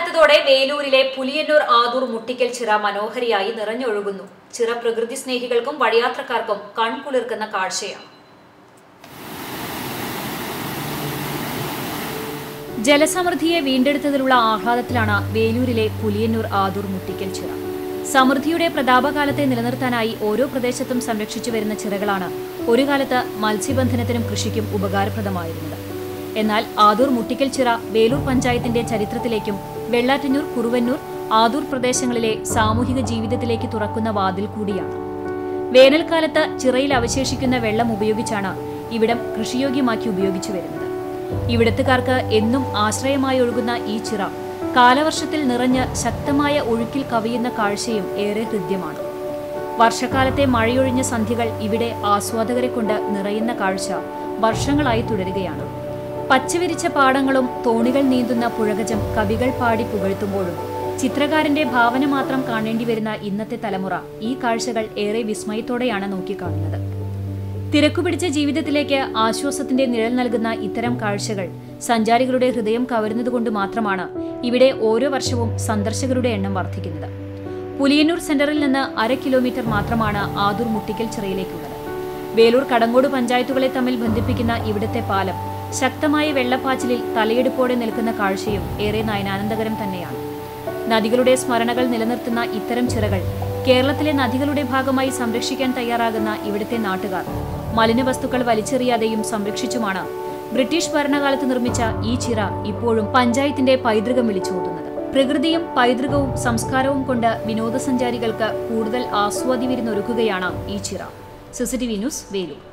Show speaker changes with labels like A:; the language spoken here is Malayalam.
A: മഴക്കാലത്തതോടെ വേലൂരിലെ പുലിയന്നൂർ ആദൂർ മുട്ടിക്കൽ ചിറ മനോഹരിയായി നിറഞ്ഞൊഴുകുന്നു ചിറ പ്രകൃതി സ്നേഹികൾക്കും വഴിയാത്രക്കാർക്കും കൺകുളിർക്കുന്ന കാഴ്ചയാണ് ജലസമൃദ്ധിയെ വീണ്ടെടുത്തതിലുള്ള ആഹ്ലാദത്തിലാണ് വേലൂരിലെ പുലിയന്നൂർ ആദൂർ മുട്ടിക്കൽ ചിറ സമൃദ്ധിയുടെ പ്രതാപകാലത്തെ നിലനിർത്താനായി ഓരോ പ്രദേശത്തും സംരക്ഷിച്ചു വരുന്ന ചിറകളാണ് ഒരു കാലത്ത് മത്സ്യബന്ധനത്തിനും കൃഷിക്കും ഉപകാരപ്രദമായിരുന്നത് എന്നാൽ ആദൂർ മുട്ടിക്കൽ ചിറ വേലൂർ പഞ്ചായത്തിന്റെ ചരിത്രത്തിലേക്കും വെള്ളാറ്റന്നൂർ കുറുവന്നൂർ ആദൂർ പ്രദേശങ്ങളിലെ സാമൂഹിക ജീവിതത്തിലേക്ക് തുറക്കുന്ന വാതിൽ കൂടിയാണ് വേനൽക്കാലത്ത് ചിറയിൽ അവശേഷിക്കുന്ന വെള്ളം ഉപയോഗിച്ചാണ് ഇവിടം കൃഷിയോഗ്യമാക്കി ഉപയോഗിച്ചു വരുന്നത് ഇവിടത്തുകാർക്ക് എന്നും ആശ്രയമായി ഒഴുകുന്ന ഈ ചിറ കാലവർഷത്തിൽ നിറഞ്ഞ് ശക്തമായ ഒഴുക്കിൽ കവിയുന്ന കാഴ്ചയും ഏറെ ഹൃദ്യമാണ് വർഷക്കാലത്തെ മഴയൊഴിഞ്ഞ സന്ധ്യകൾ ഇവിടെ ആസ്വാദകരെ കൊണ്ട് നിറയുന്ന കാഴ്ച വർഷങ്ങളായി തുടരുകയാണ് പച്ചവിരിച്ച പാടങ്ങളും തോണികൾ നീന്തുന്ന പുഴകജം കവികൾ പാടി പുകഴ്ത്തുമ്പോഴും ചിത്രകാരന്റെ ഭാവന മാത്രം കാണേണ്ടി വരുന്ന ഇന്നത്തെ തലമുറ ഈ കാഴ്ചകൾ ഏറെ വിസ്മയത്തോടെയാണ് നോക്കിക്കാണുന്നത് തിരക്കുപിടിച്ച ജീവിതത്തിലേക്ക് ആശ്വാസത്തിന്റെ നിഴൽ നൽകുന്ന ഇത്തരം കാഴ്ചകൾ സഞ്ചാരികളുടെ ഹൃദയം കവരുന്നതുകൊണ്ട് മാത്രമാണ് ഇവിടെ ഓരോ വർഷവും സന്ദർശകരുടെ എണ്ണം വർദ്ധിക്കുന്നത് പുലിയന്നൂർ സെന്ററിൽ നിന്ന് അര കിലോമീറ്റർ മാത്രമാണ് ആദൂർ മുട്ടിക്കൽ ചിറയിലേക്കുള്ളത് വേലൂർ കടങ്ങോട് പഞ്ചായത്തുകളെ തമ്മിൽ ബന്ധിപ്പിക്കുന്ന ഇവിടുത്തെ പാലം ശക്തമായ വെള്ളപ്പാച്ചിലിൽ തലയെടുപ്പോടെ നിൽക്കുന്ന കാഴ്ചയും ഏറെ നയനാനന്ദകരം തന്നെയാണ് നദികളുടെ സ്മരണകൾ നിലനിർത്തുന്ന ഇത്തരം ചിറകൾ കേരളത്തിലെ നദികളുടെ ഭാഗമായി സംരക്ഷിക്കാൻ തയ്യാറാകുന്ന ഇവിടുത്തെ നാട്ടുകാർ മലിനവസ്തുക്കൾ വലിച്ചെറിയാതെയും സംരക്ഷിച്ചുമാണ് ബ്രിട്ടീഷ് ഭരണകാലത്ത് നിർമ്മിച്ച ഈ ചിറ ഇപ്പോഴും പഞ്ചായത്തിന്റെ പൈതൃകം വിളിച്ചോതുന്നത് പ്രകൃതിയും പൈതൃകവും സംസ്കാരവും കൊണ്ട് വിനോദസഞ്ചാരികൾക്ക് കൂടുതൽ ആസ്വാദ്യവിരുന്നൊരുക്കുകയാണ് ഈ ചിറ സിസിടിവി ന്യൂസ് വേലൂർ